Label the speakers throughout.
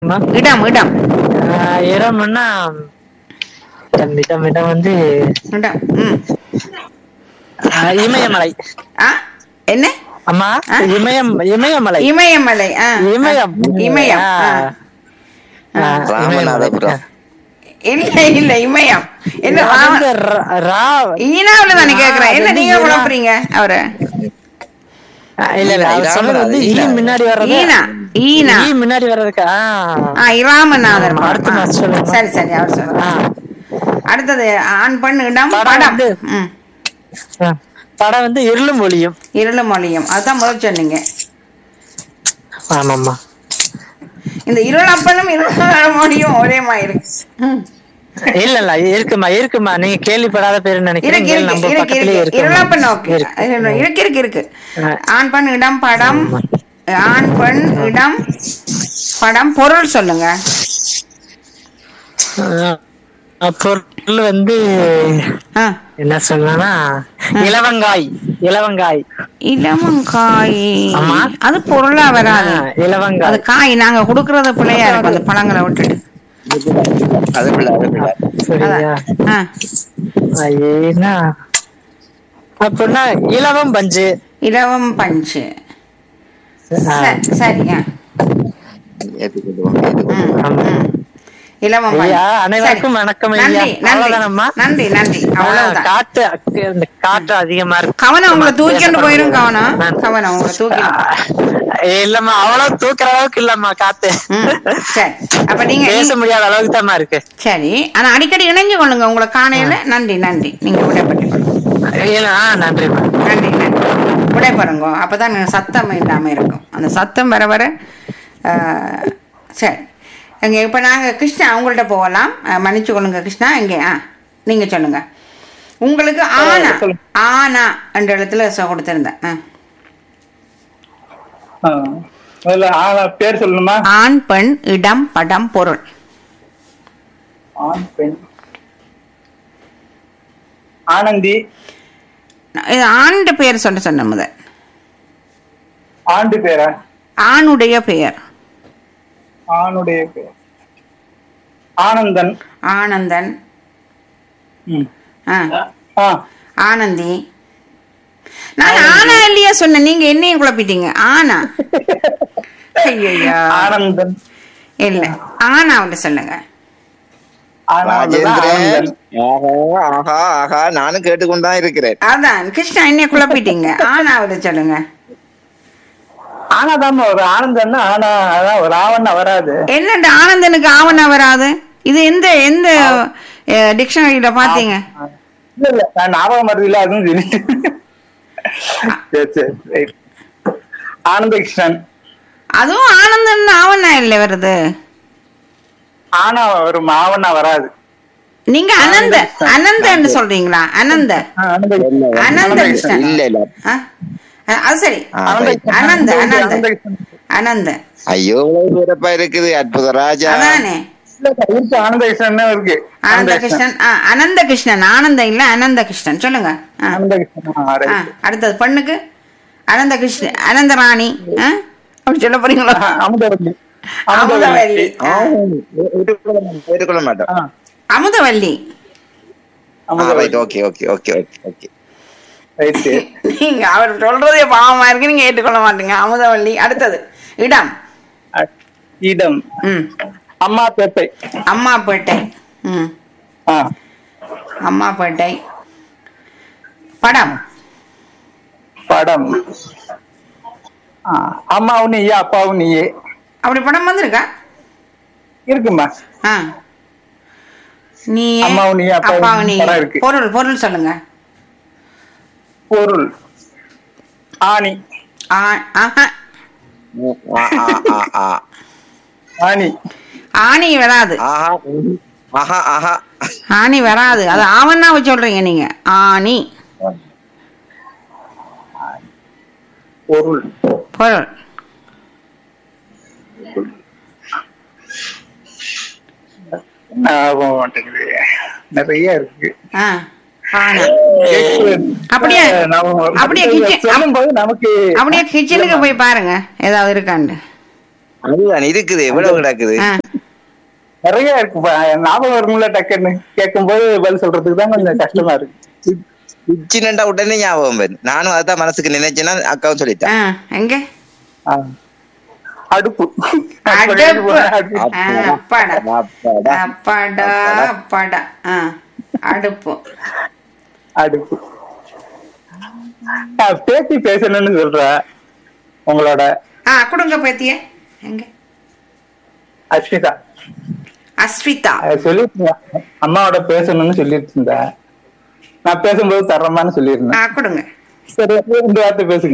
Speaker 1: அம்மா.
Speaker 2: இடம் இடம்
Speaker 1: ஆஹ் இடம்னா இடம் இடம் இடம் வந்து
Speaker 2: இடம் ம்
Speaker 1: ஆஹ் இமயமலை
Speaker 2: ஆ என்ன
Speaker 1: அம்மா
Speaker 2: ஆ?
Speaker 1: இமயம் இமயமலை
Speaker 2: இமயமலை ஆ
Speaker 1: இமயம்
Speaker 2: இமயம் ஆ.
Speaker 1: ஆ, இமயமலை.
Speaker 3: ராமநாதபுரம்
Speaker 2: இல்ல இல்ல இமயம் என்ன
Speaker 1: அது
Speaker 2: ராம-
Speaker 1: வந்து ரா- ரா-
Speaker 2: ஈனாவுல தானே கேக்குறேன் என்ன
Speaker 1: அது
Speaker 2: நீங்க
Speaker 1: ஈனா.
Speaker 2: குழப்புறீங்க அவரை
Speaker 1: ஆஹ் இல்ல இல்ல அவர் சொன்னது வந்து ஈ
Speaker 3: ஈனா.
Speaker 1: முன்னாடி வர்றது
Speaker 2: ஈனா ஈனா
Speaker 1: ஈ முன்னாடி வர்றதுக்கு ஆ.
Speaker 2: ஆ இராமநாதர்
Speaker 1: ஆமா, அடுத்த
Speaker 2: ஆ,
Speaker 1: மாசம் சொல்லுங்க.
Speaker 2: சரி சரி அவர்
Speaker 1: ஆ.
Speaker 2: சொல்லுங்க அடுத்தது ஆண் பெண் இடம்
Speaker 1: படம்
Speaker 2: படம்
Speaker 1: வந்து-
Speaker 2: ம்
Speaker 1: ஆ. படம் வந்து இருளும் ஒளியும்
Speaker 2: இருள மொழியும் அதுதான் முதல் சொன்னீங்க
Speaker 1: ஆமாம்மா
Speaker 2: இந்த இருளப்பனும் இருள மொழியும் ஒரே மாதிரி இருக்கு ம்.
Speaker 1: இல்ல இல்ல இருக்குமா இருக்குமா நீங்க கேள்விப்படாத பேரு நினைக்கிறேன்
Speaker 2: இருக்கு
Speaker 1: இங்க நம்ம
Speaker 2: இருக்கு இருக்கு
Speaker 1: பக்கத்துலயே
Speaker 2: இருக்கு
Speaker 1: இருக்கு
Speaker 2: இருளப்பன் ஓகே இருக்கு இருக்கு இருக்கு ஆண் பெண் இடம் படம் ஆண் பெண் இடம் படம் பொருள் சொல்லுங்க
Speaker 1: பொருள் வந்து
Speaker 2: ஆ
Speaker 1: என்ன சொல்லலாம்னா இலவங்காய் இலவங்காய்
Speaker 2: இலவங்காய்
Speaker 1: ஆமா.
Speaker 2: அது பொருளா வராது
Speaker 1: ஆ, இலவங்காய்
Speaker 2: அது காய் நாங்க குடுக்கறது பிள்ளையா இருக்கும் அந்த பழங்களை விட்டுட்டு
Speaker 3: அது பிள்ளை அது பிள்ளை
Speaker 1: சரியா
Speaker 2: ஆ.
Speaker 1: ஐயனா அப்படின்னா இலவம் பஞ்சு
Speaker 2: இலவம் பஞ்சு
Speaker 1: ஆ,
Speaker 2: ச- சரி ஆ.
Speaker 3: ஏற்றுக்கிடுவோம் ஏற்றுக்கிடுவோம்
Speaker 2: ம்,
Speaker 1: ஆமா.
Speaker 2: ம். இலவம் பஞ்சு
Speaker 1: ஐயா, அனைவருக்கும்
Speaker 2: சரி.
Speaker 1: வணக்கம் ஐயா.
Speaker 2: நன்றி நன்றி
Speaker 1: அவ்வளவுதானம்மா?
Speaker 2: நன்றி நன்றி
Speaker 1: ஆ,
Speaker 2: அவ்வளவுதான்
Speaker 1: காற்று இந்த காற்று அதிகமா இருக்கு
Speaker 2: கவனம் உங்களை தூக்கிட்டு
Speaker 1: பேச
Speaker 2: போயிரும் கவனம்
Speaker 1: முடியாது.
Speaker 2: கவனம் உங்களை தூக்கி
Speaker 1: இல்லம்மா அவ்வளவு தூக்குற அளவுக்கு இல்லம்மா காத்து
Speaker 2: ம், சரி அப்ப நீங்க
Speaker 1: பேச
Speaker 2: நீங்க-
Speaker 1: முடியாத அளவுக்கு தான்மா இருக்கு
Speaker 2: சரி ஆனா அடிக்கடி இணைஞ்சு கொள்ளுங்க உங்களை காணையில நன்றி நன்றி நீங்க விடைபெற்று
Speaker 1: இல்ல, ஆ, நன்றிம்மா
Speaker 2: நன்றி நன்றி விடைபெறுங்க அப்பதான் எனக்கு சத்தம் இல்லாம இருக்கும் அந்த சத்தம் வர வர ஆ, சரி இங்க இப்ப நாங்க கிருஷ்ணா உங்கள்ட்ட போகலாம் ஆ, மன்னிச்சு கொள்ளுங்க கிருஷ்ணா இங்கே ஆ நீங்க சொல்லுங்க உங்களுக்கு ஆனா ஆனா என்ற இடத்துல சொ- கொடுத்திருந்தேன் ஆ.
Speaker 4: ஆ. முதல்ல ஆளா பேர் சொல்லணுமா
Speaker 2: ஆண் பெண் இடம் படம் பொருள்
Speaker 4: ஆண் பெண் ஆனந்தி
Speaker 2: இது ஆண்ட பெயர் சொல்ல சொன்ன முதல்
Speaker 4: ஆண்டு பேரா
Speaker 2: ஆணுடைய பெயர்
Speaker 4: ஆணுடைய பேர் ஆனந்தன்
Speaker 2: ஆனந்தன்
Speaker 4: ம்.
Speaker 2: ஆ
Speaker 4: ஆ
Speaker 2: ஆனந்தி நான் ஆனா இல்லையா சொன்னேன் நீங்க என்னையும் குழப்பிட்டீங்க ஆனா ஐயா
Speaker 4: ஆனந்தன்
Speaker 2: இல்ல ஆனா அவன்கிட்ட சொல்லுங்க
Speaker 4: ஆனந்தன்
Speaker 3: ராஜேந்திரன்
Speaker 4: ஆனந்தன்
Speaker 3: ஆஹா ஆஹா ஆஹா நானும் கேட்டுக்கொண்டுதான் இருக்கிறேன்
Speaker 2: அதான் கிருஷ்ணா என்னைய குழப்பிட்டீங்க ஆனா அவர்கிட்ட சொல்லுங்க
Speaker 4: ஆனாதாம ஒரு ஆனந்தன் ஆனா அதான் ஒரு ஆவண்ணா வராது
Speaker 2: என்னண்டு ஆனந்தனுக்கு ஆவணா வராது இது எந்த எந்த டிக்ஷனரியில பாத்தீங்க
Speaker 4: இல்ல இல்ல நான் ஞாபகம் வருது இல்ல அதுவும் சரி சரி சரி ரைட் ஆனந்த கிருஷ்ணன்
Speaker 2: அதுவும் ஆனந்தன் ஆவணா இல்ல வருது
Speaker 4: ஆனா ஒரு ஆவண்ணா வராது
Speaker 2: நீங்க அனந்த அனந்தன்னு சொல்றீங்களா அனந்த
Speaker 4: ஆ, ஆனந்த கிருஷ்ணன்.
Speaker 2: அனந்த கிருஷ்ணன்
Speaker 3: இல்ல இல்ல
Speaker 2: ஆ? அ- அது சரி
Speaker 3: ஆ,
Speaker 4: ஆனந்த
Speaker 3: right.
Speaker 4: கிருஷ்ணன்.
Speaker 2: அனந்த அனந்த
Speaker 4: ஆனந்த கிருஷ்ணன்.
Speaker 2: அனந்த
Speaker 3: ஐயோ இவ்வளவு சிறப்பா இருக்குது அற்புத ராஜா
Speaker 2: அதானே
Speaker 4: இல்ல, இருக்கு ஆனந்த கிருஷ்ணன் இருக்கு
Speaker 2: ஆனந்த கிருஷ்ணன் ஆ, அனந்த கிருஷ்ணன் ஆனந்த இல்ல அனந்த கிருஷ்ணன் சொல்லுங்க ஆ,
Speaker 4: ஆனந்த கிருஷ்ணன் ஆ,
Speaker 2: ஆ,
Speaker 4: right.
Speaker 2: அடுத்தது பெண்ணுக்கு அனந்த கிருஷ்ணன் அனந்த ராணி ஆ? அப்படி சொல்ல போறீங்களா
Speaker 4: ஆ, அமுதவல்லி
Speaker 2: அமுதவல்லி
Speaker 3: ஆ,
Speaker 2: ஆ,
Speaker 3: ஏற்றுக்கொள்ள மாட்டோம், ஏற்றுக்கொள்ள மாட்டோம்
Speaker 4: ஆ,
Speaker 2: Amudhavalli
Speaker 4: Amudhavalli
Speaker 3: okay okay okay okay okay
Speaker 4: right
Speaker 2: நீங்க அவர் சொல்றதே பாவமா இருக்கு நீங்க ஏற்றுக்கொள்ள மாட்டீங்க அமுதவல்லி அடுத்தது இடம்
Speaker 4: இடம்
Speaker 2: ம்
Speaker 4: அம்மாப்பேட்டை
Speaker 2: அம்மாப்பேட்டை ம்
Speaker 4: ஆ
Speaker 2: அம்மாப்பேட்டை படம்
Speaker 4: படம் ஆ, அம்மாவும் நீயே அப்பாவும் நீயே
Speaker 2: அப்படி படம் வந்திருக்கா
Speaker 4: இருக்குமா
Speaker 2: ஆ நீ
Speaker 4: அம்மாவும் நீயே, அப்பாவும்
Speaker 2: அப்பாவும் நீ
Speaker 4: படம் இருக்கு.
Speaker 2: பொருள் பொருள் சொல்லுங்க
Speaker 4: பொருள் ஆணி
Speaker 2: ஆ- ஆஹா.
Speaker 3: ஆ, ஆ, ஆ, ஆ.
Speaker 4: ஆணி
Speaker 2: ஆணி வராது
Speaker 3: ஆஹா ம். ஆஹா ஆஹா
Speaker 2: ஆணி வராது அது ஆவண்ணாவை சொல்றீங்க நீங்க ஆணி
Speaker 4: பொருள்
Speaker 2: பொருள்
Speaker 4: ஞாபகம் மாட்டேங்குது நிறைய இருக்கு
Speaker 2: ஆ ஆனா அப்படியே
Speaker 4: ஞாபகம் வரும்.
Speaker 2: அப்படியே கிச்சன்
Speaker 4: சொல்லும்போது நமக்கு
Speaker 2: அப்படியே கிச்சனுக்கு போய் பாருங்க ஏதாவது இருக்காண்டு
Speaker 3: அதுதான் இருக்குது எவ்வளவு கிடக்குது
Speaker 2: ஆ.
Speaker 4: நிறைய இருக்குப்பா ஞாபகம் வரும்ல டக்குன்னு கேட்கும்போது பதில் சொல்றதுக்கு தான் கொஞ்சம் கஷ்டமா இருக்கு
Speaker 3: சின்னண்டா உடனே ஞாபகம் வருது நானும் அதான் மனசுக்கு நினைச்சேன்னா அக்காவும் சொல்லிட்டேன்
Speaker 2: ஆ, எங்க
Speaker 4: ஆ. அடுப்பு
Speaker 2: அடுப்பு.
Speaker 4: அடுப்பு.
Speaker 2: ஆ, அப்பாடா
Speaker 3: அப்பாடா.
Speaker 2: அப்பாடா அப்பாடா ஆ அடுப்பு
Speaker 4: அடுப்பு ஆ, பேத்தி பேசணும்னு சொல்ற உங்களோட
Speaker 2: ஆ கொடுங்க பேத்திய எங்க
Speaker 4: அஸ்மிதா
Speaker 2: அஸ்விதா
Speaker 4: அது சொல்லிட்டு இருந்தேன். அம்மாவோட பேசணும்னு சொல்லிட்டு இருந்தேன் நான் பேசும்போது தர்றமான்னு
Speaker 2: ஆ
Speaker 4: சொல்லியிருந்தேன்
Speaker 2: கொடுங்க
Speaker 4: சரி ரெண்டு வார்த்தை பேசுங்க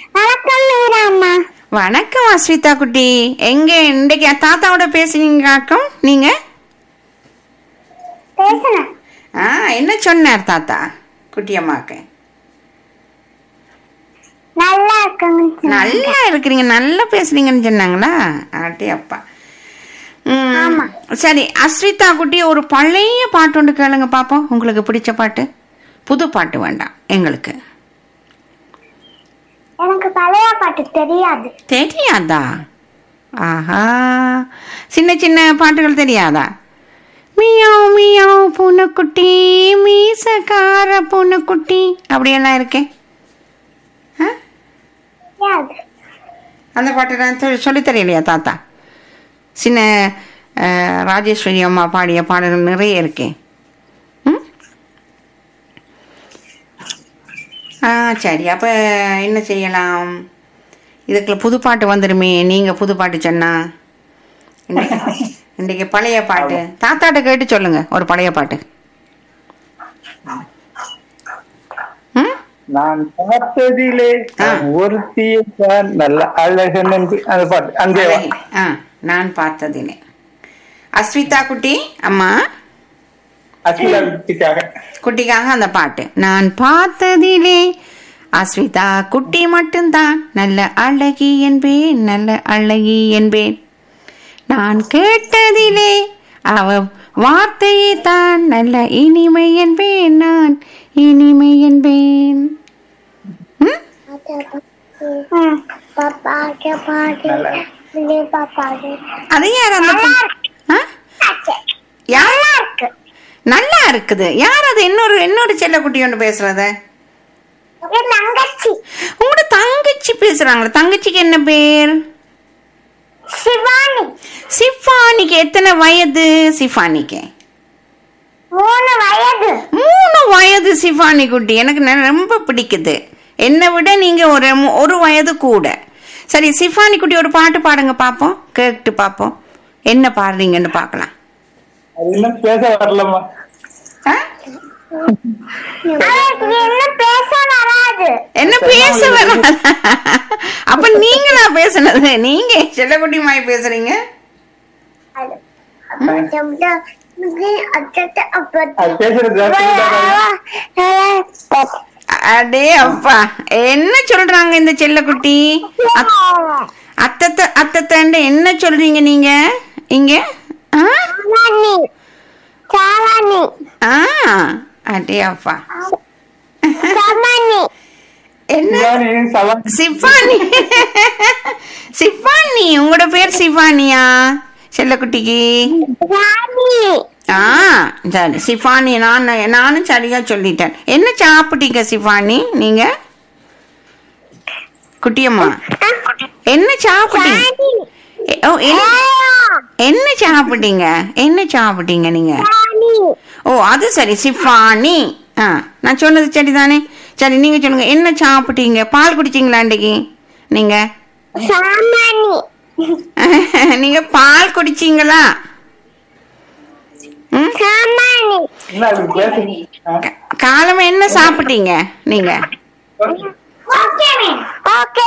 Speaker 2: வணக்கம் அஸ்விதா குட்டி எங்க இன்னைக்கு தாத்தாவோட பேசுனீங்களாக்கும் நீங்க ஆ என்ன சொன்னார் தாத்தா குட்டி அம்மாக்கு
Speaker 5: நல்லா இருக்குங்க
Speaker 2: நல்லா இருக்கிறீங்க நல்லா பேசுறீங்கன்னு சொன்னாங்களா ஆட்டி அப்பா ம், சரி அஸ்விதா குட்டி ஒரு பழைய பாட்டு ஒன்று கேளுங்க பாப்போம் உங்களுக்கு பிடிச்ச பாட்டு புது பாட்டு வேண்டாம் எங்களுக்கு
Speaker 5: எனக்கு பழைய பாட்டு தெரியாது
Speaker 2: தெரியாதா ஆஹா சின்ன சின்ன பாட்டுகள் தெரியாதா மியாவ் மியாவ் பூனைக்குட்டி மீசக்கார பூனைக்குட்டி அப்படியெல்லாம் இருக்கே ஆ?
Speaker 5: தெரியாது
Speaker 2: அந்த பாட்டு நான் சொ- சொல்லித் தெரியலையா தாத்தா சின்ன அஹ், ராஜேஸ்வரி அம்மா பாடிய பாடல்கள் நிறைய இருக்கே ம்? ஆ சரி அப்போ என்ன செய்யலாம் இதுக்குள்ள புது பாட்டு வந்துடுமே நீங்கள் புது பாட்டு சொன்னா இன்னைக்கு இன்னைக்கு பழைய பாட்டு தாத்தாட்ட கேட்டு சொல்லுங்க ஒரு பழைய பாட்டு ம்
Speaker 4: நான் பார்த்ததிலே
Speaker 2: ஆ.
Speaker 4: ஒருத்தியை தான் நல்ல அழகன் என்று அந்த பாட்டு அந்த
Speaker 2: அழகி. ஆ நான் பார்த்ததில்லை அஸ்விதா குட்டி அம்மா
Speaker 4: அஸ்மிதா குட்டிக்காக
Speaker 2: குட்டிக்காக அந்த பாட்டு நான் பார்த்ததிலே அஸ்விதா குட்டி மட்டும்தான் நல்ல அழகி என்பேன் நல்ல அழகி என்பேன் நான் கேட்டதிலே அவ வார்த்தையை தான் நல்ல இனிமை என்பேன் நான் இனிமை என்பேன் ம்?
Speaker 5: பாப்பாக்கு பாட்டு
Speaker 4: நல்லா.
Speaker 5: பாப்பாக்கு
Speaker 2: அது யார் அந்த பொண்ணு? ஆ? யார்
Speaker 5: இருக்கு
Speaker 2: நல்லா இருக்குது யார் அது இன்னொரு இன்னொரு செல்லக்குட்டி ஒன்று பேசுறது
Speaker 5: என் தங்கச்சி
Speaker 2: உங்களோட தங்கச்சி பேசுறாங்களா தங்கச்சிக்கு என்ன பேர்
Speaker 5: சிவானி
Speaker 2: சிஃபானிக்கு எத்தனை வயது சிஃபானிக்கு
Speaker 5: மூணு வயது
Speaker 2: மூணு வயது சிஃபானி குட்டி எனக்கு ந- ரொம்ப பிடிக்குது என்னை விட நீங்க ஒரு மு- ஒரு வயது கூட சரி சிஃபானி குட்டி ஒரு பாட்டு பாடுங்க பாப்போம் கேட்டு பாப்போம் என்ன பாடுறீங்கன்னு பார்க்கலாம்
Speaker 4: அது இன்னும் பேச வரலம்மா
Speaker 2: ஆ?
Speaker 5: அவருக்கு என்ன பேச வராது
Speaker 2: என்ன பேச வராதா? அப்ப நீங்களா பேசுனது நீங்க செல்லக்குட்டி மாதிரி பேசுறீங்க
Speaker 5: அது அப்ப அச்சத்தை
Speaker 4: அது பேசுறது
Speaker 5: அப்ப
Speaker 2: அடே அப்பா என்ன சொல்றாங்க இந்த செல்லக்குட்டி அத்- அத்தத்தை அத்தத்தண்டு என்ன சொல்றீங்க நீங்க இங்க ஆ?
Speaker 5: சாலானி சாலானி
Speaker 2: ஆ அடே அப்பா
Speaker 5: சமனி
Speaker 2: என்ன
Speaker 4: சவான்
Speaker 2: சிஃபானி சிஃபானி உங்களோட பேர் சிஃபானியா செல்லக்குட்டிக்கு
Speaker 5: ராணி
Speaker 2: ஆ சரி சிஃபானி நான் நானும் சரியா சொல்லிட்டேன் என்ன சாப்பிட்டீங்க சிஃபானி நீங்க குட்டியம்மா என்ன சாப்பிட்டீங்க
Speaker 5: ராணி
Speaker 2: எ- ஓ என்ன என்ன சாப்பிட்டீங்க என்ன சாப்பிட்டீங்க நீங்க
Speaker 5: ராணி
Speaker 2: ஓ அது சரி சிஃபானி ஆ நான் சொன்னது சரிதானே சரி நீங்க சொல்லுங்க என்ன சாப்பிட்டீங்க பால் குடிச்சீங்களா அன்றைக்கு நீங்க
Speaker 5: சாமானி
Speaker 2: நீங்க பால் குடிச்சீங்களா ம்?
Speaker 5: சாமானி
Speaker 4: என்ன அது பேச
Speaker 2: கா- காலமா என்ன சாப்பிட்டீங்க நீங்க
Speaker 5: ஓகே ஓகே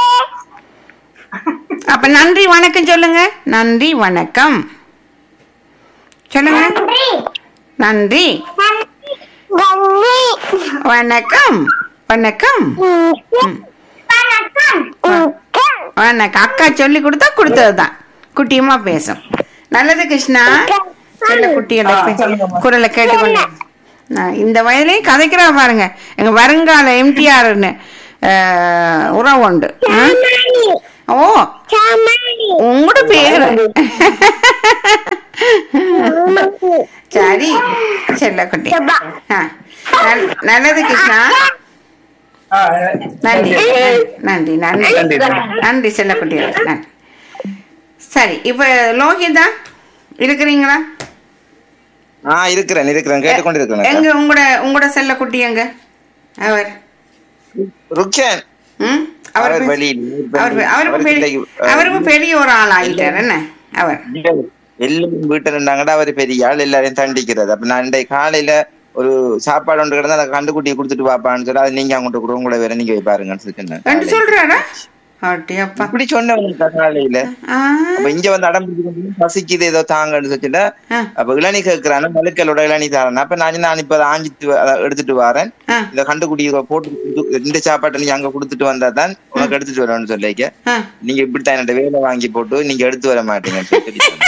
Speaker 2: அப்ப நன்றி வணக்கம் சொல்லுங்க நன்றி வணக்கம் சொல்லுங்க
Speaker 5: நன்றி
Speaker 2: நன்றி
Speaker 5: நன்றி நன்றி
Speaker 2: வணக்கம் வணக்கம்
Speaker 5: வணக்கம் வணக்கம்
Speaker 2: வணக்கம் அக்கா சொல்லி கொடுத்தா கொடுத்ததுதான் குட்டியமா பேசும் நல்லது கிருஷ்ணா செல்ல குட்டியோட
Speaker 4: ஆ, சொல்லுங்கம்மா.
Speaker 2: குரலை கேட்டுக்கொண்டு நான் இந்த வயதுலயும் கதைக்கிறா பாருங்க எங்க வருங்கால எம்டிஆர்னு உறவு உண்டு ஆ?
Speaker 5: சாமானி
Speaker 2: ஓ
Speaker 5: சாமானி
Speaker 2: உங்களோட பேரு சரி செல்லக்குட்டி ஆ, நல்- நல்லது கிருஷ்ணா
Speaker 4: ஆ,
Speaker 2: நன்றி நன்றி நன்றி
Speaker 4: நன்றி.
Speaker 2: நன்றி செல்லக்குட்டி நன்றி சரி இப்ப லோகிதா இருக்கிறீங்களா
Speaker 3: ஆ இருக்கிறேன் இருக்கிறேன் கேட்டுக்கொண்டு
Speaker 2: எங்க
Speaker 3: இருக்கிறேன்
Speaker 2: உங்களோட உங்களோட செல்லக்குட்டி எங்க அவர்
Speaker 3: ருக்ஷன்
Speaker 2: ம் அவர்
Speaker 3: அவர்
Speaker 2: பேச-
Speaker 3: வெளியில்
Speaker 2: அவர் பெ- அவருக்கு
Speaker 3: அவருக்கு
Speaker 2: பெரிய
Speaker 3: இல்லை,
Speaker 2: அவருக்கு பெரிய ஒரு ஆள் ஆயிட்டார் என்ன அவர்
Speaker 3: எல்லாம் வீட்டுல இருந்தாங்கடா அவரு பெரிய ஆள் எல்லாரையும் தண்டிக்கிறது அப்ப நான் இன்றைக்கு காலையில ஒரு சாப்பாடு ஒன்று கிடந்தா அந்த கண்டுக்குட்டியை கொடுத்துட்டு பாப்பான்னு சொல்லி அதை நீங்க அவங்கள்ட்ட கூட உங்களை வேற நீங்க போய் பாருங்கன்னு
Speaker 2: ரெண்டு
Speaker 3: சொல்லிட்டு
Speaker 2: சொல்றாரா அட்டி அப்பா
Speaker 3: இப்படி சொன்னவங்க காலையில
Speaker 2: ஆ,
Speaker 3: அப்ப இங்க வந்து அடம் பிடிச்சு பசிக்குது ஏதோ தாங்கன்னு சொல்லிட்டு
Speaker 2: ஆ,
Speaker 3: அப்ப இளநீ கேட்கிறான மலுக்களோட இளநீ தரேன் அப்ப நான் நான் இப்ப அதை ஆஞ்சிட்டு வ- அதை எடுத்துட்டு வரேன்
Speaker 2: ஆ,
Speaker 3: இந்த கண்டுக்குட்டியை போட்டு கொடுத்து- இந்த சாப்பாட்டை நீ அங்க கொடுத்துட்டு வந்தா தான் உனக்கு எடுத்துட்டு வரணும்னு சொல்லிக்க
Speaker 2: ஆ.
Speaker 3: நீங்க இப்படித்தான் என்னோட வேலை வாங்கி போட்டு நீங்க எடுத்து வர மாட்டீங்கன்னு சொல்லி சொன்னேன்.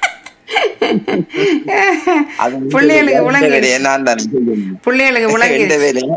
Speaker 3: அது இந்த
Speaker 2: பிள்ளைகளுக்கு
Speaker 3: வேலை- இந்த
Speaker 2: விளங்கிடுச்சு.
Speaker 3: வேலையை நான் தான் செய்யணும்.
Speaker 2: பிள்ளைகளுக்கு
Speaker 3: இந்த
Speaker 2: விளங்கி
Speaker 3: வேலையை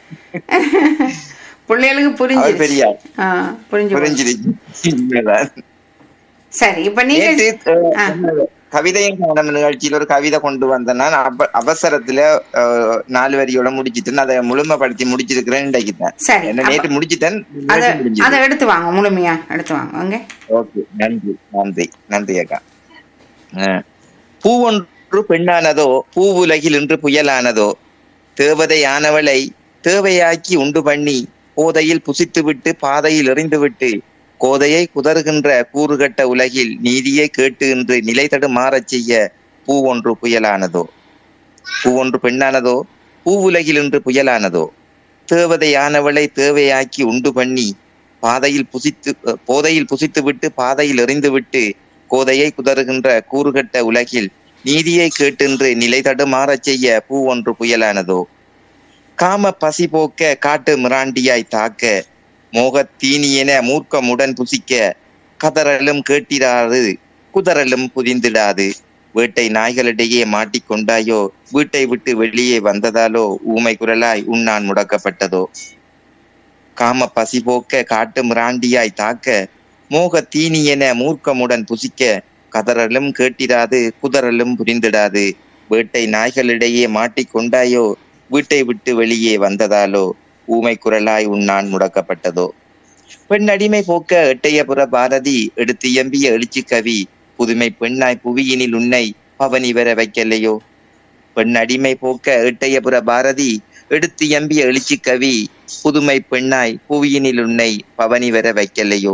Speaker 2: பிள்ளைகளுக்கு
Speaker 3: அவர்
Speaker 2: புரிஞ்சு
Speaker 3: பெரிய ஆள்.
Speaker 2: ஆ புரிஞ்சு போச்சு.
Speaker 3: புரிஞ்சிருச்சு உண்மைதான்.
Speaker 2: சரி இப்ப நீங்க
Speaker 3: நேற்று
Speaker 2: ஆ.
Speaker 3: அஹ், கவிதையும் காணும் நிகழ்ச்சியில ஒரு கவிதை கொண்டு வந்தேன் நான் அப்ப- அவசரத்துல அஹ், நாலு வரியோட முடிச்சிட்டேன் அதை முழுமைப்படுத்தி முடிச்சிருக்கிறேன் இன்றைக்கு தான்
Speaker 2: சரி
Speaker 3: என்ன
Speaker 2: அப்ப
Speaker 3: நேற்று முடிச்சிட்டேன்
Speaker 2: அத
Speaker 3: நேற்று முடிஞ்சுது.
Speaker 2: அதை எடுத்து வாங்க முழுமையா எடுத்து வாங்க அங்க
Speaker 3: ஓகே நன்றி நன்றி நன்றி அக்கா அஹ், பூவொன்று பெண்ணானதோ பூவுலகில் இன்று புயலானதோ தேவதையானவளை தேவையாக்கி உண்டு பண்ணி போதையில் புசித்துவிட்டு பாதையில் எறிந்துவிட்டு கோதையை குதறுகின்ற கூறுகட்ட உலகில் நீதியை கேட்டு இன்று நிலை தடுமாறச் செய்ய பூவொன்று புயலானதோ பூவொன்று பெண்ணானதோ பூவுலகில் இன்று புயலானதோ தேவதையானவளை தேவையாக்கி உண்டு பண்ணி பாதையில் புசித்து அஹ், போதையில் புசித்துவிட்டு பாதையில் எறிந்துவிட்டு கோதையை குதறுகின்ற கூறுகட்ட உலகில் நீதியை கேட்டின்று நிலை தடுமாறச் செய்ய பூ ஒன்று புயலானதோ காம பசி போக்க காட்டு மிராண்டியாய் தாக்க மோகத் தீனியென மூர்க்கமுடன் புசிக்க கதறலும் கேட்டிராது குதறலும் புதிந்திடாது வேட்டை நாய்களிடையே மாட்டிக்கொண்டாயோ வீட்டை விட்டு வெளியே வந்ததாலோ ஊமை குரலாய் உண்ணான் முடக்கப்பட்டதோ காம பசி போக்க காட்டு மிராண்டியாய் தாக்க மோக தீனி என மூர்க்கமுடன் புசிக்க கதறலும் கேட்டிராது குதறலும் புரிந்திடாது வேட்டை நாய்களிடையே மாட்டிக்கொண்டாயோ வீட்டை விட்டு வெளியே வந்ததாலோ ஊமை குரலாய் உண்ணான் முடக்கப்பட்டதோ பெண் அடிமை போக்க எட்டையபுர பாரதி எடுத்து எம்பிய எழுச்சி கவி புதுமை பெண்ணாய் புவியினில் உன்னை பவனி வர வைக்கலையோ பெண் அடிமை போக்க எட்டையபுர பாரதி எடுத்து எம்பிய எழுச்சி கவி புதுமை பெண்ணாய் புவியினில் உன்னை பவனி வர வைக்கலையோ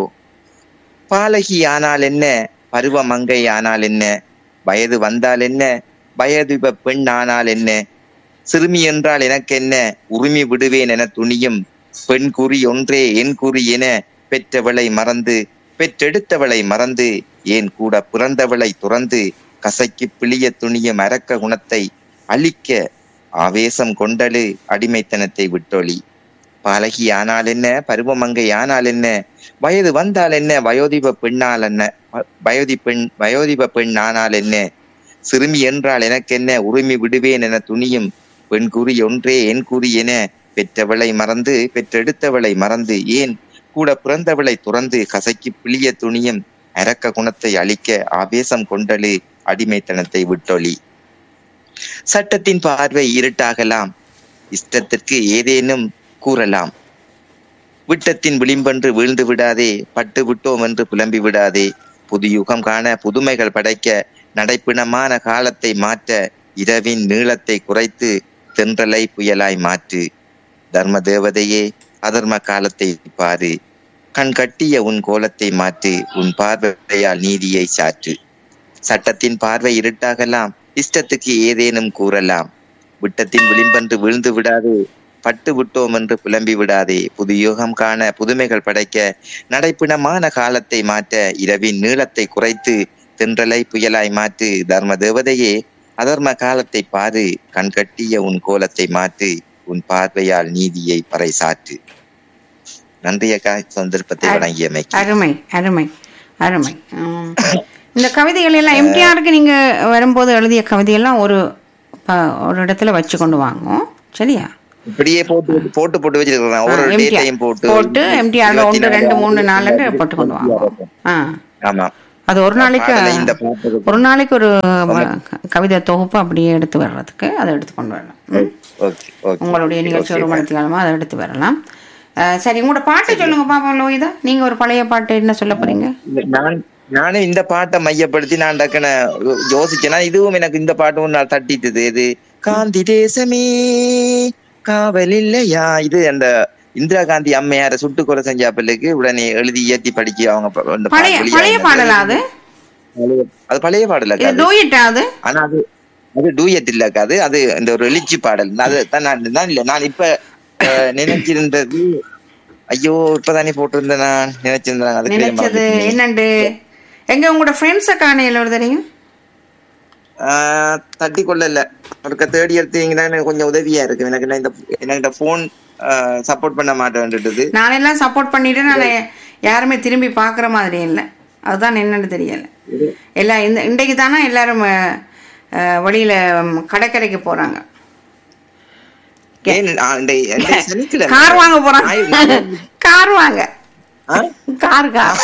Speaker 3: பாலகி ஆனால் என்ன பருவ மங்கை ஆனால் என்ன வயது வந்தால் என்ன வயது பெண் ஆனால் என்ன சிறுமி என்றால் எனக்கென்ன உரிமை விடுவேன் என துணியும் பெண் குறி ஒன்றே என் குறி என பெற்றவளை மறந்து பெற்றெடுத்தவளை மறந்து ஏன் கூட பிறந்தவளை துறந்து கசைக்கு பிழிய துணியும் அரக்க குணத்தை அழிக்க ஆவேசம் கொண்டலு அடிமைத்தனத்தை விட்டொளி பாலகி ஆனால் என்ன பருவமங்கை ஆனால் என்ன வயது வந்தால் என்ன வயோதிப பெண்ணால் என்ன வ- வயோதி பெண் வயோதிப பெண் ஆனால் என்ன சிறுமி என்றால் எனக்கென்ன உரிமை விடுவேன் என துணியும் பெண் குறி ஒன்றே என் குறி என பெற்றவளை மறந்து பெற்றெடுத்தவளை மறந்து ஏன் கூட பிறந்தவளை துறந்து கசக்கி பிழிய துணியும் அரக்க குணத்தை அழிக்க ஆவேசம் கொண்டலு அடிமைத்தனத்தை விட்டொளி சட்டத்தின் பார்வை இருட்டாகலாம் இஷ்டத்திற்கு ஏதேனும் கூறலாம் விட்டத்தின் விளிம்பென்று வீழ்ந்து விடாதே பட்டு விட்டோம் என்று புலம்பி விடாதே புது யுகம் காண புதுமைகள் படைக்க நடைப்பிணமான காலத்தை மாற்ற இரவின் நீளத்தை குறைத்து தென்றலை புயலாய் மாற்று தர்ம தேவதையே அதர்ம காலத்தை பாரு கண் கட்டிய உன் கோலத்தை மாற்று உன் பார்வையால் நீதியை சாற்று சட்டத்தின் பார்வை இருட்டாகலாம் இஷ்டத்துக்கு ஏதேனும் கூறலாம் விட்டத்தின் விளிம்பென்று வீழ்ந்து விடாதே பட்டு விட்டோம் என்று புலம்பி விடாதே புது யுகம் காண புதுமைகள் படைக்க நடைப்பிணமான காலத்தை மாற்ற இரவின் நீளத்தை குறைத்து தென்றலை புயலாய் மாற்று தர்ம தேவதையே அதர்ம காலத்தை பாரு கண்கட்டிய உன் கோலத்தை மாற்று உன் பார்வையால் நீதியை பறைசாற்று நன்றி அக்கா சந்தர்ப்பத்தை வழங்கியமைக்கு
Speaker 2: அருமை அருமை அருமை உம். இந்த கவிதைகள் எல்லாம் எம்டிஆருக்கு நீங்க வரும்போது எழுதிய கவிதையெல்லாம் ஒரு ப- ஒரு இடத்துல வச்சு கொண்டு வாங்கும் சரியா
Speaker 3: இப்படியே போட்டு போட்டு போட்டு வச்சிருக்கிறேன் ஒரு
Speaker 2: ஆ, MTR.
Speaker 3: டேட்டையும் போட்டு
Speaker 2: போட்டு எம்டிஆர்
Speaker 3: இருபத்தி
Speaker 2: ஒன்று
Speaker 3: நாலு
Speaker 2: ரெண்டு மூணு
Speaker 3: ஆறு,
Speaker 2: நாலு
Speaker 3: இருபத்தி
Speaker 2: போட்டு கொண்டு
Speaker 3: ஆறு.
Speaker 2: வாங்க ஆ
Speaker 3: ஆமா
Speaker 2: அது ஒரு நாளைக்கு
Speaker 3: பாடலை இந்த பாட்டுக்கு
Speaker 2: ஒரு நாளைக்கு ஒரு க- கவிதை தொகுப்பு அப்படியே எடுத்து வர்றதுக்கு அதை எடுத்து கொண்டு வரலாம் ம்.
Speaker 3: ஓகே ஓகே
Speaker 2: உங்களுடைய நிகழ்ச்சி ஒரு மணி காலமா அதை எடுத்து வரலாம் அஹ், சரி உங்களோட பாட்டு சொல்லுங்க பாப்போம் லோகிதா நீங்க ஒரு பழைய பாட்டு என்ன சொல்ல போறீங்க
Speaker 3: நான் நானும் இந்த பாட்டை மையப்படுத்தி நான் டக்குன யோசிச்சேன்னா இதுவும் எனக்கு இந்த பாட்டும் நான் தட்டிட்டது இது காந்தி தேசமே காவல் இல்லையா இது அந்த இந்திரா காந்தி அம்மையார சுட்டு கொலை செஞ்ச பிள்ளைக்கு உடனே எழுதி இயற்றி படிக்க அவங்க ப- அந்த பா-
Speaker 2: பழைய
Speaker 3: வெளியான
Speaker 2: பழைய பாடலா அது
Speaker 3: பழைய- அது பழைய பாடல
Speaker 2: இது டூயிட்டா அது
Speaker 3: ஆனா அது அது டூயட் இல்லக்கா அது அது இந்த ஒரு எழுச்சி பாடல் அது தான் நான் நான் இல்ல நான் இப்ப அஹ், நினைச்சிருந்தது ஐயோ இப்பதானே போட்டிருந்தேன் நான் நினைச்சிருந்தேன் அதுக்கு
Speaker 2: நினைச்சது என்னண்டு எங்க உங்களோட ஃப்ரெண்ட்ஸை காணையில் ஒரு தெரியும்
Speaker 3: ஆஹ் தட்டி கொள்ளல ஒரு தேடி எடுத்தீங்கன்னா எனக்கு கொஞ்சம் உதவியா இருக்கு எனக்கு நான் இந்த எனக்கு இந்த போன் சப்போர்ட் பண்ண மாட்டேன்றது
Speaker 2: நான் எல்லாம் சப்போர்ட் பண்ணிட்டு நான் யாருமே திரும்பி பார்க்குற மாதிரி இல்லை அதுதான் என்னன்னு தெரியல எல்லாம் இந்த இன்றைக்கு தானே எல்லாரும் அஹ், அஹ், வெளியில ம், கடற்கரைக்கு போறாங்க
Speaker 3: ஏன் ஆ, இந்த- இந்த சனிக்கிழமை.
Speaker 2: கார் வாங்க போறாங்க
Speaker 3: ஞாயிறு-
Speaker 2: கார் வாங்க
Speaker 3: ஆ?
Speaker 2: கார் கார்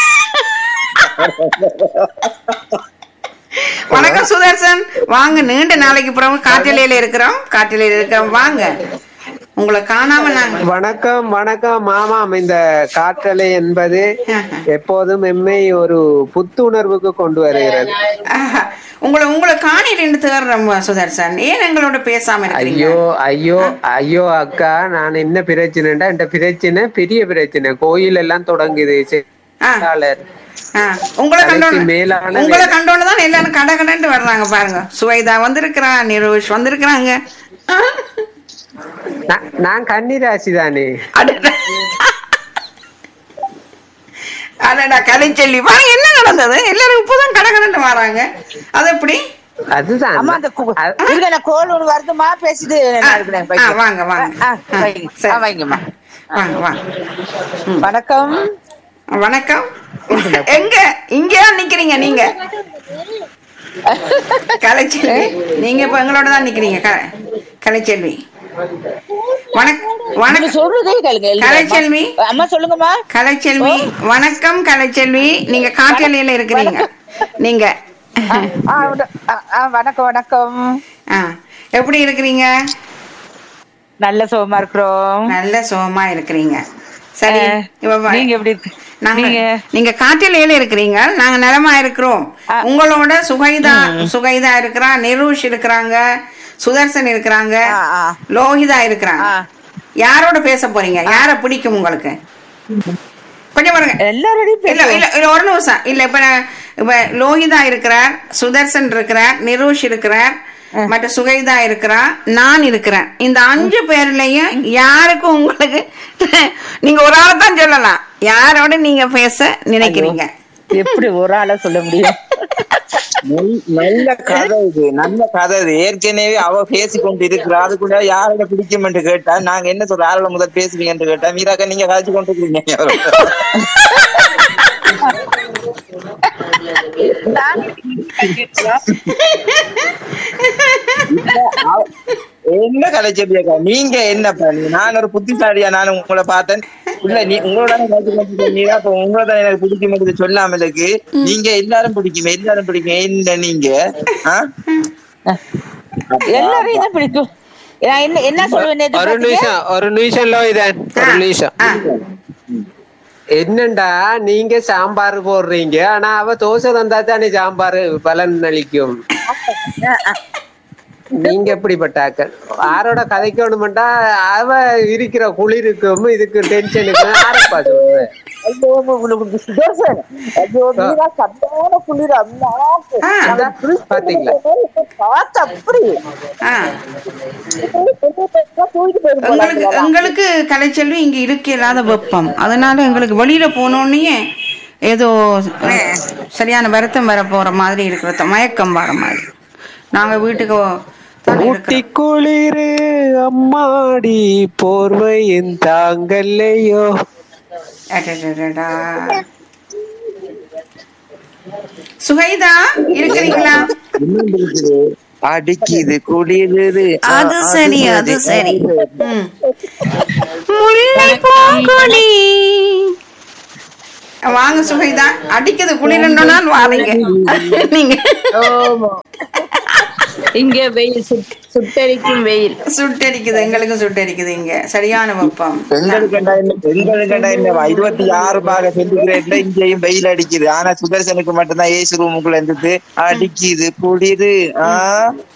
Speaker 2: வணக்கம் சுதர்சன் வாங்க நீண்ட நாளைக்கு பிறகு காற்றலையில இருக்கிறோம் காற்றலையில இருக்கிறோம் வாங்க உங்களை காணாம நாங்க
Speaker 6: வணக்கம் வணக்கம் ஆமாம் இந்த காற்றலை என்பது எப்போதும் எம்மை ஒரு புத்துணர்வுக்கு கொண்டு வருகிறது
Speaker 2: ஆஹா. உங்களை உங்களை காணி ரெண்டு தேடுறோம் சுதர்சன் ஏன் எங்களோட பேசாம இருக்கிறீங்க
Speaker 6: ஐயோ ஐயோ ஐயோ அக்கா நான் என்ன பிரச்சனைடா இந்த பிரச்சனை பெரிய பிரச்சனை கோயில் எல்லாம் தொடங்குது
Speaker 2: ஆ.
Speaker 6: செயலாளர்.
Speaker 2: ஆ, உங்களை
Speaker 6: தலைக்கு
Speaker 2: கண்டோன்னு
Speaker 6: மேலான
Speaker 2: உங்களை
Speaker 6: வேலை.
Speaker 2: கண்டோன்னு தான் எல்லாரும் கட கடன்ட்டு வர்றாங்க பாருங்க சுவைதா வந்திருக்கிறா நிரோஷ் வந்திருக்கிறாங்க ஆ.
Speaker 6: நான்- நான் கன்னிராசி தானே
Speaker 2: அடடா. அடடா கலைச்செல்வி பாருங்க என்ன நடந்தது எல்லாரும் இப்பதான் கட கடன்ட்டு வராங்க அது எப்படி
Speaker 6: அதுதான்
Speaker 7: அம்மா அந்த கு-
Speaker 6: அது-
Speaker 7: இருங்க நான் கோல் ஒண்ணு வருதுமா பேசிட்டு நான் இருக்கிறேன்
Speaker 2: ஆ,
Speaker 7: வைக்கிறேன்.
Speaker 2: வாங்க வாங்க
Speaker 7: ஆ,
Speaker 2: ஆ,
Speaker 7: வைங்க.
Speaker 2: சரி.
Speaker 7: ஆ, வைங்கம்மா
Speaker 2: வாங்க வாங்க
Speaker 7: வணக்கம்
Speaker 2: வணக்கம் எங்க இங்கதான் நிக்கிறீங்க நீங்க கலைச்செல்வி நீங்க இப்ப எங்களோட தான் நிக்கிறீங்க க- கலைச்செல்வி வணக்கம்
Speaker 7: நீங்க
Speaker 2: வணக்கம்
Speaker 7: சொல்றதே கேளுங்க எழுதுங்க.
Speaker 2: கலைச்செல்வி.
Speaker 7: அம்மா சொல்லுங்கம்மா
Speaker 2: கலைச்செல்வி வணக்கம் கலைச்செல்வி நீங்க காற்றலையில இருக்கிறீங்க நீங்க
Speaker 7: ஆ, உட- ஆ, ஆ, வணக்கம் வணக்கம்
Speaker 2: ஆ, எப்படி இருக்கிறீங்க
Speaker 7: நல்ல சுகமா இருக்கிறோம்
Speaker 2: நல்ல சுகமா இருக்கிறீங்க சரி
Speaker 7: ஆ,
Speaker 2: இப்ப வா-
Speaker 7: நீங்க எப்படி இருக்கு?
Speaker 2: நாங்க
Speaker 7: நீங்க
Speaker 2: நீங்க காற்றிலையில இருக்கிறீங்க நாங்க நலமா இருக்கிறோம்
Speaker 7: ஆ.
Speaker 2: உங்களோட சுகைதா சுகைதா இருக்கிறா நிரூஷ் இருக்கிறாங்க சுதர்சன் இருக்கிறாங்க
Speaker 7: ஆ, ஆ.
Speaker 2: லோகிதா இருக்கிறாங்க
Speaker 7: ஆ.
Speaker 2: யாரோட பேச போறீங்க யார பிடிக்கும் உங்களுக்கு கொஞ்சம் பாருங்க
Speaker 7: எல்லாரோடையும்
Speaker 2: இல்ல
Speaker 7: பேசுவோம்.
Speaker 2: இல்ல இல்ல ஒரு நிமிஷம் இல்ல இப்ப நான் இப்ப லோகிதா இருக்கிறார் சுதர்சன் இருக்கிறார் நிரூஷ் இருக்கிறார் மற்ற சுகைதா இருக்கிறா நான் இருக்கிறேன் இந்த அஞ்சு பேர்லயும் யாருக்கும் உங்களுக்கு நீங்க ஒரு ஆளை தான் சொல்லலாம் யாரோட நீங்க பேச நினைக்கிறீங்க
Speaker 7: எப்படி ஒரு ஆளா சொல்ல முடியும்
Speaker 3: நல்- நல்ல கதை இது நல்ல கதை இது ஏற்கனவே அவ பேசி கொண்டு இருக்கிறா அதுக்குள்ள யாரோட பிடிக்கும் என்று கேட்டா நாங்க என்ன சொல்ற யாரோட முதல் பேசுவீங்க என்று கேட்டா மீராக்கா நீங்க கதைச்சு கொண்டு இருக்கீங்க என்ன கலைச்செடியாக்கா நீங்க என்ன பண்ணி நான் ஒரு புத்திசாலியா நான் உங்களை பார்த்தேன் இல்ல நீ உங்களோட கதைச்சு கொண்டு இருக்கீங்க. நீங்க அப்ப உங்களோட தான் எனக்கு பிடிக்கும் என்று சொல்லாமலுக்கு நீங்க எல்லாரும் பிடிக்கும் எல்லாரும் பிடிக்கும் என்ன நீங்க ஆ?
Speaker 7: எல்லாரையும் தான் பிடிக்கும் நான் என்ன என்ன சொல்லுவேன் நேத்து
Speaker 6: ஒரு
Speaker 7: பாத்தீங்க?
Speaker 6: நிமிஷம் ஒரு நிமிஷம் லோயிதன் ஒரு நிமிஷம்
Speaker 2: ஆ,
Speaker 6: என்னண்டா நீங்க சாம்பார் போடுறீங்க ஆனா அவ தோசை தந்தா தானே சாம்பார் பலன் அளிக்கும் நீங்க எப்படிப்பட்ட ஆக்கள் யாரோட கதைக்கணுமெண்டா அவ இருக்கிற குளிருக்கும் இதுக்கு டென்ஷனுக்கும் யாரப்பா சொல்றேன்
Speaker 7: ஐயோ, உங்களுக்கு சுதர்சன். ஐயோ, மீரா சத்தான குளிர் அம்மாக்கு.
Speaker 2: ஆ,
Speaker 6: அதான் பாத்தீங்களா
Speaker 7: காத்து அப்படி
Speaker 2: ஆ.
Speaker 7: தூக்கிட்டு போயிரும் போல
Speaker 2: எங்களுக்கு
Speaker 7: அங்கெல்லாம்.
Speaker 2: எங்களுக்கு கலைச்செல்வி இங்க இருக்க இல்லாத வெப்பம் அதனால எங்களுக்கு வெளியில போனோடனே ஏதோ அஹ், சரியான வருத்தம் வர போற மாதிரி இருக்கிற மயக்கம் வர மாதிரி நாங்க வீட்டுக்கு தானே
Speaker 6: ஊட்டி
Speaker 2: இருக்கிறோம்.
Speaker 6: குளிரு அம்மாடி போர்வையின் தாங்கல்லையோ
Speaker 2: அடடடடா. சுகைதா இருக்கிறீங்களா
Speaker 3: அடிக்குது குளிருது
Speaker 2: அது சரி அது சரி ம். முல்லை பூங்கொடி வாங்க சுகைதா அடிக்குது குளிரண்டோனா வாரீங்க நீங்க
Speaker 8: ஆமா. இங்க வெயில் சுட்- சுட்டெரிக்கும் வெயில்
Speaker 2: சுட்டடிக்குது எங்களுக்கும் சுட்டடிக்குது இங்க சரியான வெப்பம்
Speaker 3: எங்களுக்கு என்ன இல்ல- எங்களுக்கு என்ன இல்ல இருபத்தி ஆறு பாக சென்டிகிரேட்ல இங்கேயும் வெயில் அடிக்குது ஆனா சுதர்சனுக்கு மட்டும்தான் ஏசி ரூமுக்குள்ள இருந்தது அடிக்குது குளிரு ஆஹ்